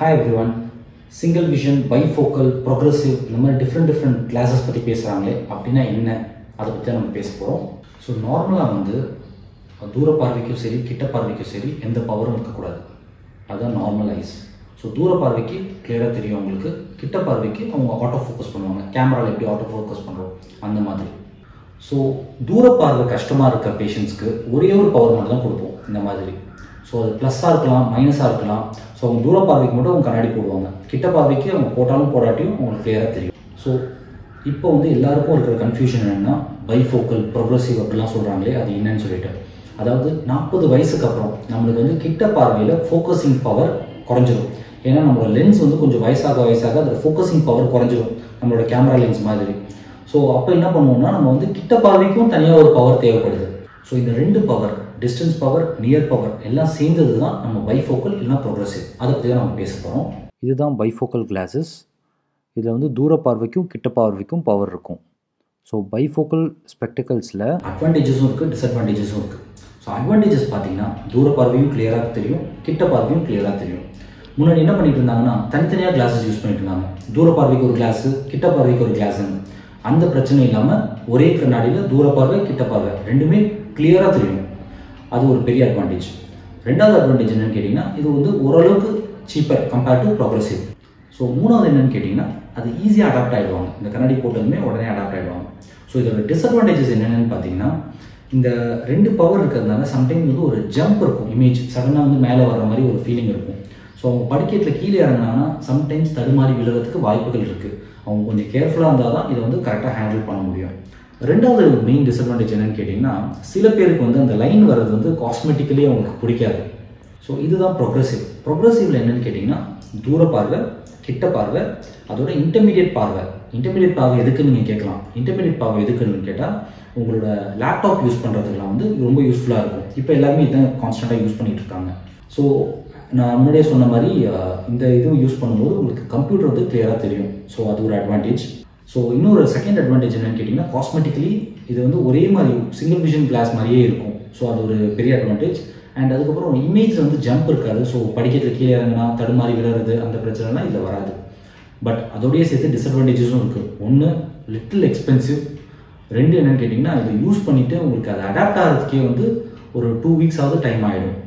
hi everyone single vision bifocal progressive இந்த மாதிரி different different classes பற்றி பேசுகிறாங்களே அப்படின்னா என்ன அதை பற்றி தான் நம்ம பேச போகிறோம் ஸோ நார்மலாக வந்து தூர பார்வைக்கும் சரி கிட்ட பார்வைக்கும் சரி எந்த பவரும் இருக்கக்கூடாது அதுதான் நார்மல் ஐஸ் ஸோ தூர பார்வைக்கு கிளியராக தெரியும் அவங்களுக்கு கிட்ட பார்வைக்கு அவங்க ஆட்டோ ஃபோக்கஸ் பண்ணுவாங்க கேமராவில் எப்படி ஆட்டோ ஃபோக்கஸ் பண்ணுறோம் அந்த மாதிரி ஸோ தூர பார்வை கஷ்டமாக இருக்க பேஷண்ட்ஸ்க்கு ஒரே ஒரு பவர் மட்டும் தான் கொடுப்போம் இந்த மாதிரி ஸோ அது ப்ளஸ்ஸாக இருக்கலாம் மைனஸாக இருக்கலாம் ஸோ அவங்க தூர பார்வைக்கு மட்டும் அவங்க கண்ணாடி போடுவாங்க கிட்ட பார்வைக்கு அவங்க போட்டாலும் போடாட்டியும் அவங்களுக்கு கிளியராக தெரியும் ஸோ இப்போ வந்து எல்லாருக்கும் இருக்கிற கன்ஃபியூஷன் என்னன்னா பைஃபோக்கல் ப்ரொக்ரெசிவ் அப்படிலாம் சொல்கிறாங்களே அது என்னன்னு சொல்லிட்டு அதாவது நாற்பது வயசுக்கு அப்புறம் நம்மளுக்கு வந்து கிட்ட பார்வையில் ஃபோக்கஸிங் பவர் குறைஞ்சிரும் ஏன்னா நம்மளோட லென்ஸ் வந்து கொஞ்சம் வயசாக வயசாக அதோட ஃபோக்கஸிங் பவர் குறைஞ்சிரும் நம்மளோட கேமரா லென்ஸ் மாதிரி ஸோ அப்போ என்ன பண்ணுவோம்னா நம்ம வந்து கிட்ட பார்வைக்கும் தனியாக ஒரு பவர் தேவைப்படுது ஸோ இந்த ரெண்டு power distance power near power எல்லாம் சேர்ந்தது தான் நம்ம பைஃபோக்கல் இல்லைனா ப்ரோக்ரஸிவ் அதை பற்றி தான் நம்ம பேச போகிறோம் இதுதான் பைஃபோக்கல் கிளாஸஸ் இதில் வந்து தூர பார்வைக்கும் கிட்ட பார்வைக்கும் பவர் இருக்கும் ஸோ பைஃபோக்கல் ஸ்பெக்டிகல்ஸில் அட்வான்டேஜஸும் இருக்குது டிஸ்அட்வான்டேஜஸும் இருக்குது ஸோ அட்வான்டேஜஸ் பார்த்தீங்கன்னா தூர பார்வையும் கிளியராக தெரியும் கிட்ட பார்வையும் கிளியராக தெரியும் முன்னாடி என்ன பண்ணிட்டு இருந்தாங்கன்னா தனித்தனியாக கிளாஸஸ் யூஸ் பண்ணிட்டு இருந்தாங்க தூர பார்வைக்கு ஒரு கிளாஸு கிட்ட பார்வைக்கு ஒரு கிளாஸுன்னு அந்த பிரச்சனை இல்லாமல் ஒரே கண்ணாடியில் தூர பார்வை கிட்ட பார்வை ரெண்டுமே கிளியராக தெரியும் அது ஒரு பெரிய அட்வான்டேஜ் ரெண்டாவது அட்வான்டேஜ் என்னன்னு கேட்டிங்கன்னா இது வந்து ஓரளவுக்கு cheaper compared to progressive so மூணாவது என்னன்னு கேட்டிங்கன்னா அது ஈஸியாக அடாப்ட் ஆகிடுவாங்க இந்த கண்ணாடி போட்டதுமே உடனே அடாப்ட் ஆகிடுவாங்க ஸோ இதோட டிஸ்அட்வான்டேஜஸ் என்னென்னு பார்த்தீங்கன்னா இந்த ரெண்டு பவர் இருக்கிறதுனால சம்டைம் வந்து ஒரு ஜம்ப் இருக்கும் இமேஜ் சடனாக வந்து மேலே வர்ற மாதிரி ஒரு ஃபீலிங் இருக்கும் ஸோ அவங்க படிக்கட்டில் கீழே இறங்கினாங்கன்னா சம்டைம்ஸ் தடுமாறி விழுறதுக்கு வாய்ப்புகள் இருக்குது அவங்க கொஞ்சம் கேர்ஃபுல்லாக இருந்தால் தான் இதை வந்து கரெக்டாக ஹேண்டில் பண்ண முடியும் ரெண்டாவது மெயின் டிஸ்அட்வான்டேஜ் என்னன்னு கேட்டிங்கன்னா சில பேருக்கு வந்து அந்த லைன் வர்றது வந்து காஸ்மெட்டிக்கலி அவங்களுக்கு பிடிக்காது ஸோ இதுதான் ப்ரொக்ரெசிவ் ப்ரொக்ரெசிவ்ல என்னன்னு கேட்டிங்கன்னா தூர பார்வை கிட்ட பார்வை அதோட இன்டர்மீடியட் பார்வை இன்டர்மீடியட் பார்வை எதுக்குன்னு நீங்கள் கேட்கலாம் இன்டர்மீடியட் பார்வை எதுக்குன்னு கேட்டால் உங்களோட லேப்டாப் யூஸ் பண்ணுறதுக்குலாம் வந்து ரொம்ப யூஸ்ஃபுல்லாக இருக்கும் இப்போ எல்லாருமே இதான் கான்ஸ்டண்ட்டாக யூஸ் பண்ணிட்டு இருக்காங்க ஸோ நான் முன்னாடியே சொன்ன மாதிரி அஹ், இந்த இது யூஸ் பண்ணும்போது உங்களுக்கு கம்ப்யூட்டர் வந்து கிளியராக தெரியும் ஸோ அது ஒரு அட்வான்டேஜ் ஸோ இன்னொரு செகண்ட் அட்வான்டேஜ் என்னன்னு கேட்டிங்கன்னா காஸ்மெட்டிக்கலி இது வந்து ஒரே மாதிரி சிங்கிள் விஷன் கிளாஸ் மாதிரியே இருக்கும் ஸோ அது ஒரு பெரிய அட்வான்டேஜ் அண்ட் அதுக்கப்புறம் இமேஜ் வந்து ஜம்ப் இருக்காது ஸோ படிக்கட்டில் கீழே இறங்கினா தடுமாறி விழுறது அந்த பிரச்சனைலாம் இதில் வராது பட் அதோடய சேர்த்து டிஸ்அட்வான்டேஜஸும் இருக்குது ஒன்று லிட்டில் எக்ஸ்பென்சிவ் ரெண்டு என்னன்னு கேட்டிங்கன்னா இதை யூஸ் பண்ணிவிட்டு உங்களுக்கு அதை அடாப்ட் ஆகிறதுக்கே வந்து ஒரு டூ வீக்ஸாவது டைம் ஆகிடும்